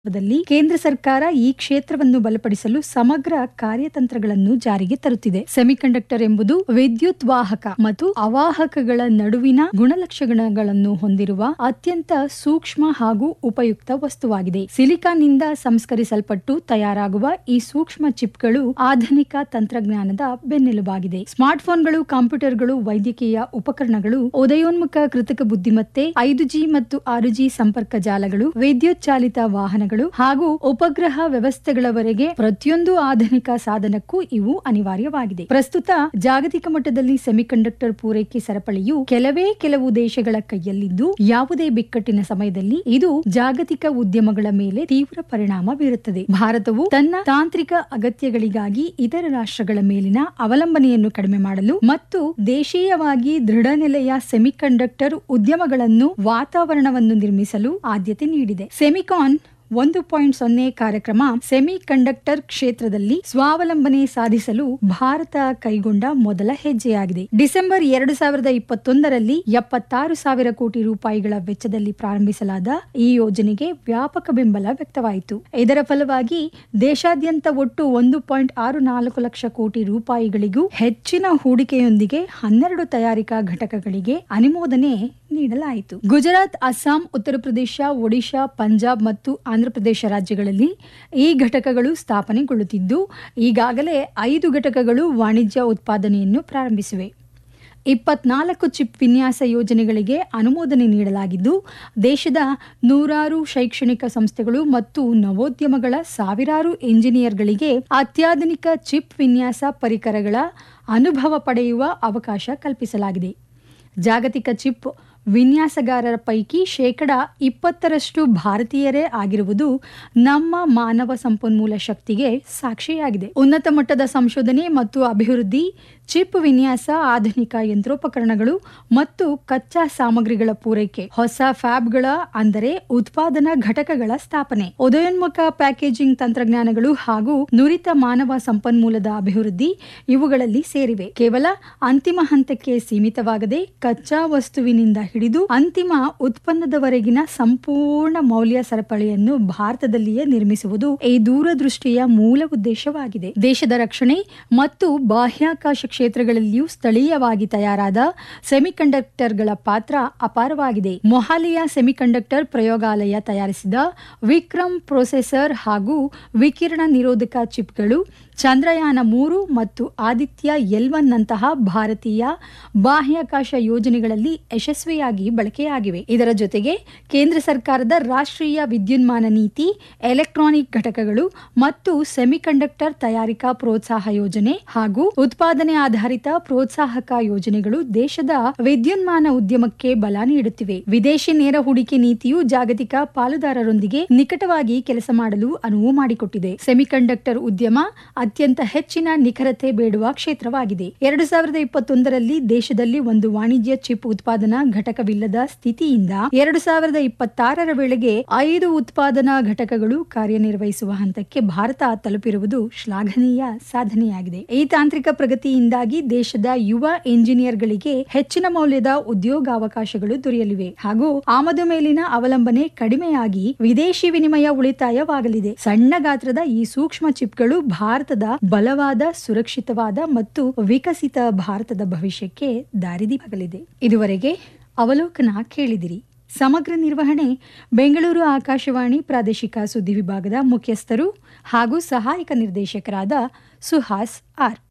ದಲ್ಲಿ ಕೇಂದ್ರ ಸರ್ಕಾರ ಈ ಕ್ಷೇತ್ರವನ್ನು ಬಲಪಡಿಸಲು ಸಮಗ್ರ ಕಾರ್ಯತಂತ್ರಗಳನ್ನು ಜಾರಿಗೆ ತರುತ್ತಿದೆ ಸೆಮಿಕಂಡಕ್ಟರ್ ಎಂಬುದು ವಿದ್ಯುತ್ ವಾಹಕ ಮತ್ತು ಅವಾಹಕಗಳ ನಡುವಿನ ಗುಣಲಕ್ಷಣಗಳನ್ನು ಹೊಂದಿರುವ ಅತ್ಯಂತ ಸೂಕ್ಷ್ಮ ಹಾಗೂ ಉಪಯುಕ್ತ ವಸ್ತುವಾಗಿದೆ ಸಿಲಿಕಾನ್ನಿಂದ ಸಂಸ್ಕರಿಸಲ್ಪಟ್ಟು ತಯಾರಾಗುವ ಈ ಸೂಕ್ಷ್ಮ ಚಿಪ್ಗಳು ಆಧುನಿಕ ತಂತ್ರಜ್ಞಾನದ ಬೆನ್ನೆಲುಬಾಗಿದೆ ಸ್ಮಾರ್ಟ್ಫೋನ್ಗಳು ಕಂಪ್ಯೂಟರ್ಗಳು ವೈದ್ಯಕೀಯ ಉಪಕರಣಗಳು ಉದಯೋನ್ಮುಖ ಕೃತಕ ಬುದ್ಧಿಮತ್ತೆ ಐದು ಜಿ ಮತ್ತು ಆರು ಜಿ ಸಂಪರ್ಕ ಜಾಲಗಳು ವಿದ್ಯುತ್ ಚಾಲಿತ ವಾಹನಗಳು ಹಾಗೂ ಉಪಗ್ರಹ ವ್ಯವಸ್ಥೆಗಳವರೆಗೆ ಪ್ರತಿಯೊಂದು ಆಧುನಿಕ ಸಾಧನಕ್ಕೂ ಇವು ಅನಿವಾರ್ಯವಾಗಿದೆ ಪ್ರಸ್ತುತ ಜಾಗತಿಕ ಮಟ್ಟದಲ್ಲಿ ಸೆಮಿಕಂಡಕ್ಟರ್ ಪೂರೈಕೆ ಸರಪಳಿಯು ಕೆಲವೇ ಕೆಲವು ದೇಶಗಳ ಕೈಯಲ್ಲಿದ್ದು ಯಾವುದೇ ಬಿಕ್ಕಟ್ಟಿನ ಸಮಯದಲ್ಲಿ ಇದು ಜಾಗತಿಕ ಉದ್ಯಮಗಳ ಮೇಲೆ ತೀವ್ರ ಪರಿಣಾಮ ಬೀರುತ್ತದೆ ಭಾರತವು ತನ್ನ ತಾಂತ್ರಿಕ ಅಗತ್ಯಗಳಿಗಾಗಿ ಇತರ ರಾಷ್ಟ್ರಗಳ ಮೇಲಿನ ಅವಲಂಬನೆಯನ್ನು ಕಡಿಮೆ ಮಾಡಲು ಮತ್ತು ದೇಶೀಯವಾಗಿ ದೃಢ ನೆಲೆಯ ಸೆಮಿಕಂಡಕ್ಟರ್ ಉದ್ಯಮಗಳನ್ನು ವಾತಾವರಣವನ್ನು ನಿರ್ಮಿಸಲು ಆದ್ಯತೆ ನೀಡಿದೆ ಸೆಮಿಕಾನ್ ಒಂದು ಪಾಯಿಂಟ್ ಸೊನ್ನೆ ಕಾರ್ಯಕ್ರಮ ಸೆಮಿ ಕಂಡಕ್ಟರ್ ಕ್ಷೇತ್ರದಲ್ಲಿ ಸ್ವಾವಲಂಬನೆ ಸಾಧಿಸಲು ಭಾರತ ಕೈಗೊಂಡ ಮೊದಲ ಹೆಜ್ಜೆಯಾಗಿದೆ ಡಿಸೆಂಬರ್ ಎರಡು ಸಾವಿರದ ಇಪ್ಪತ್ತೊಂದರಲ್ಲಿ ಎಪ್ಪತ್ತಾರು ಸಾವಿರ ಕೋಟಿ ರೂಪಾಯಿಗಳ ವೆಚ್ಚದಲ್ಲಿ ಪ್ರಾರಂಭಿಸಲಾದ ಈ ಯೋಜನೆಗೆ ವ್ಯಾಪಕ ಬೆಂಬಲ ವ್ಯಕ್ತವಾಯಿತು ಇದರ ಫಲವಾಗಿ ದೇಶಾದ್ಯಂತ ಒಟ್ಟು ಒಂದು ಪಾಯಿಂಟ್ ಆರು ನಾಲ್ಕು ಲಕ್ಷ ಕೋಟಿ ರೂಪಾಯಿಗಳಿಗೂ ಹೆಚ್ಚಿನ ಹೂಡಿಕೆಯೊಂದಿಗೆ ಹನ್ನೆರಡು ತಯಾರಿಕಾ ಘಟಕಗಳಿಗೆ ಅನುಮೋದನೆ ನೀಡಲಾಯಿತು ಗುಜರಾತ್ ಅಸ್ಸಾಂ ಉತ್ತರ ಪ್ರದೇಶ ಒಡಿಶಾ ಪಂಜಾಬ್ ಮತ್ತು ಆಂಧ್ರಪ್ರದೇಶ ರಾಜ್ಯಗಳಲ್ಲಿ ಈ ಘಟಕಗಳು ಸ್ಥಾಪನೆಗೊಳ್ಳುತ್ತಿದ್ದು ಈಗಾಗಲೇ ಐದು ಘಟಕಗಳು ವಾಣಿಜ್ಯ ಉತ್ಪಾದನೆಯನ್ನು ಪ್ರಾರಂಭಿಸಿವೆ ಇಪ್ಪತ್ನಾಲ್ಕು ಚಿಪ್ ವಿನ್ಯಾಸ ಯೋಜನೆಗಳಿಗೆ ಅನುಮೋದನೆ ನೀಡಲಾಗಿದ್ದು ದೇಶದ ನೂರಾರು ಶೈಕ್ಷಣಿಕ ಸಂಸ್ಥೆಗಳು ಮತ್ತು ನವೋದ್ಯಮಗಳ ಸಾವಿರಾರು ಎಂಜಿನಿಯರ್ಗಳಿಗೆ ಅತ್ಯಾಧುನಿಕ ಚಿಪ್ ವಿನ್ಯಾಸ ಪರಿಕರಗಳ ಅನುಭವ ಪಡೆಯುವ ಅವಕಾಶ ಕಲ್ಪಿಸಲಾಗಿದೆ ಜಾಗತಿಕ ಚಿಪ್ ವಿನ್ಯಾಸಗಾರರ ಪೈಕಿ ಶೇಕಡ ಇಪ್ಪತ್ತರಷ್ಟು ಭಾರತೀಯರೇ ಆಗಿರುವುದು ನಮ್ಮ ಮಾನವ ಸಂಪನ್ಮೂಲ ಶಕ್ತಿಗೆ ಸಾಕ್ಷಿಯಾಗಿದೆ ಉನ್ನತ ಮಟ್ಟದ ಸಂಶೋಧನೆ ಮತ್ತು ಅಭಿವೃದ್ಧಿ ಚಿಪ್ ವಿನ್ಯಾಸ ಆಧುನಿಕ ಯಂತ್ರೋಪಕರಣಗಳು ಮತ್ತು ಕಚ್ಚಾ ಸಾಮಗ್ರಿಗಳ ಪೂರೈಕೆ ಹೊಸ ಫ್ಯಾಬ್ಗಳ ಅಂದರೆ ಉತ್ಪಾದನಾ ಘಟಕಗಳ ಸ್ಥಾಪನೆ ಉದಯೋನ್ಮುಖ ಪ್ಯಾಕೇಜಿಂಗ್ ತಂತ್ರಜ್ಞಾನಗಳು ಹಾಗೂ ನುರಿತ ಮಾನವ ಸಂಪನ್ಮೂಲದ ಅಭಿವೃದ್ಧಿ ಇವುಗಳಲ್ಲಿ ಸೇರಿವೆ ಕೇವಲ ಅಂತಿಮ ಹಂತಕ್ಕೆ ಸೀಮಿತವಾಗದೆ ಕಚ್ಚಾ ವಸ್ತುವಿನಿಂದ ಹಿಡಿದು ಅಂತಿಮ ಉತ್ಪನ್ನದವರೆಗಿನ ಸಂಪೂರ್ಣ ಮೌಲ್ಯ ಸರಪಳಿಯನ್ನು ಭಾರತದಲ್ಲಿಯೇ ನಿರ್ಮಿಸುವುದು ಈ ದೂರದೃಷ್ಟಿಯ ಮೂಲ ಉದ್ದೇಶವಾಗಿದೆ ದೇಶದ ರಕ್ಷಣೆ ಮತ್ತು ಬಾಹ್ಯಾಕಾಶ ಕ್ಷೇತ್ರಗಳಲ್ಲಿಯೂ ಸ್ಥಳೀಯವಾಗಿ ತಯಾರಾದ ಸೆಮಿಕಂಡಕ್ಟರ್ಗಳ ಪಾತ್ರ ಅಪಾರವಾಗಿದೆ ಮೊಹಾಲಿಯ ಸೆಮಿಕಂಡಕ್ಟರ್ ಪ್ರಯೋಗಾಲಯ ತಯಾರಿಸಿದ ವಿಕ್ರಮ್ ಪ್ರೊಸೆಸರ್ ಹಾಗೂ ವಿಕಿರಣ ನಿರೋಧಕ ಚಿಪ್ಗಳು ಚಂದ್ರಯಾನ ಮೂರು ಮತ್ತು ಆದಿತ್ಯ ಎಲ್ ಒನ್ ನಂತಹ ಭಾರತೀಯ ಬಾಹ್ಯಾಕಾಶ ಯೋಜನೆಗಳಲ್ಲಿ ಯಶಸ್ವಿಯಾಗಿ ಬಳಕೆಯಾಗಿವೆ ಇದರ ಜೊತೆಗೆ ಕೇಂದ್ರ ಸರ್ಕಾರದ ರಾಷ್ಟ್ರೀಯ ವಿದ್ಯುನ್ಮಾನ ನೀತಿ ಎಲೆಕ್ಟ್ರಾನಿಕ್ ಘಟಕಗಳು ಮತ್ತು ಸೆಮಿಕಂಡಕ್ಟರ್ ತಯಾರಿಕಾ ಪ್ರೋತ್ಸಾಹ ಯೋಜನೆ ಹಾಗೂ ಉತ್ಪಾದನೆ ಆಧಾರಿತ ಪ್ರೋತ್ಸಾಹಕ ಯೋಜನೆಗಳು ದೇಶದ ವಿದ್ಯುನ್ಮಾನ ಉದ್ಯಮಕ್ಕೆ ಬಲ ನೀಡುತ್ತಿವೆ ವಿದೇಶಿ ನೇರ ಹೂಡಿಕೆ ನೀತಿಯು ಜಾಗತಿಕ ಪಾಲುದಾರರೊಂದಿಗೆ ನಿಕಟವಾಗಿ ಕೆಲಸ ಮಾಡಲು ಅನುವು ಮಾಡಿಕೊಟ್ಟಿದೆ ಸೆಮಿಕಂಡಕ್ಟರ್ ಉದ್ಯಮ ಅತ್ಯಂತ ಹೆಚ್ಚಿನ ನಿಖರತೆ ಬೇಡುವ ಕ್ಷೇತ್ರವಾಗಿದೆ ಎರಡು ಸಾವಿರದ ಇಪ್ಪತ್ತೊಂದರಲ್ಲಿ ದೇಶದಲ್ಲಿ ಒಂದು ವಾಣಿಜ್ಯ ಚಿಪ್ ಉತ್ಪಾದನಾ ಘಟಕವಿಲ್ಲದ ಸ್ಥಿತಿಯಿಂದ ಎರಡು ಸಾವಿರದ ಇಪ್ಪತ್ತಾರರ ವೇಳೆಗೆ ಐದು ಉತ್ಪಾದನಾ ಘಟಕಗಳು ಕಾರ್ಯನಿರ್ವಹಿಸುವ ಹಂತಕ್ಕೆ ಭಾರತ ತಲುಪಿರುವುದು ಶ್ಲಾಘನೀಯ ಸಾಧನೆಯಾಗಿದೆ ಈ ತಾಂತ್ರಿಕ ಪ್ರಗತಿಯಿಂದಾಗಿ ದೇಶದ ಯುವ ಎಂಜಿನಿಯರ್ಗಳಿಗೆ ಹೆಚ್ಚಿನ ಮೌಲ್ಯದ ಉದ್ಯೋಗಾವಕಾಶಗಳು ದೊರೆಯಲಿವೆ ಹಾಗೂ ಆಮದು ಮೇಲಿನ ಅವಲಂಬನೆ ಕಡಿಮೆಯಾಗಿ ವಿದೇಶಿ ವಿನಿಮಯ ಉಳಿತಾಯವಾಗಲಿದೆ ಸಣ್ಣ ಗಾತ್ರದ ಈ ಸೂಕ್ಷ್ಮ ಚಿಪ್ಗಳು ಭಾರತದ ಬಲವಾದ ಸುರಕ್ಷಿತವಾದ ಮತ್ತು ವಿಕಸಿತ ಭಾರತದ ಭವಿಷ್ಯಕ್ಕೆ ದಾರಿದೀಪಗಲಿದೆ ಇದುವರೆಗೆ ಅವಲೋಕನ ಕೇಳಿದಿರಿ ಸಮಗ್ರ ನಿರ್ವಹಣೆ ಬೆಂಗಳೂರು ಆಕಾಶವಾಣಿ ಪ್ರಾದೇಶಿಕ ಸುದ್ದಿ ವಿಭಾಗದ ಮುಖ್ಯಸ್ಥರು ಹಾಗೂ ಸಹಾಯಕ ನಿರ್ದೇಶಕರಾದ ಸುಹಾಸ್ ಆರ್